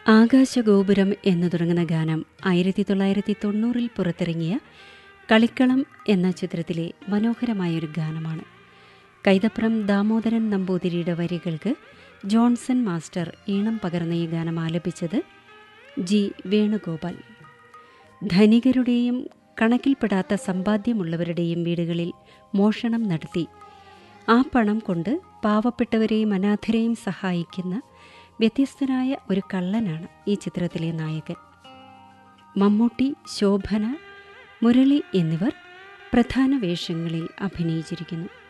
ആകാശഗോപുരം എന്നു തുടങ്ങുന്ന ഗാനം ആയിരത്തി തൊള്ളായിരത്തി തൊണ്ണൂറിൽ പുറത്തിറങ്ങിയ കളിക്കളം എന്ന ചിത്രത്തിലെ മനോഹരമായൊരു ഗാനമാണ് കൈതപ്രം ദാമോദരൻ നമ്പൂതിരിയുടെ വരികൾക്ക് ജോൺസൺ മാസ്റ്റർ ഈണം പകർന്ന ഈ ഗാനം ആലപിച്ചത് ജി വേണുഗോപാൽ ധനികരുടെയും കണക്കിൽപ്പെടാത്ത സമ്പാദ്യമുള്ളവരുടെയും വീടുകളിൽ മോഷണം നടത്തി ആ പണം കൊണ്ട് പാവപ്പെട്ടവരെയും അനാഥരെയും സഹായിക്കുന്ന വ്യത്യസ്തനായ ഒരു കള്ളനാണ് ഈ ചിത്രത്തിലെ നായകൻ മമ്മൂട്ടി ശോഭന മുരളി എന്നിവർ പ്രധാന വേഷങ്ങളിൽ അഭിനയിച്ചിരിക്കുന്നു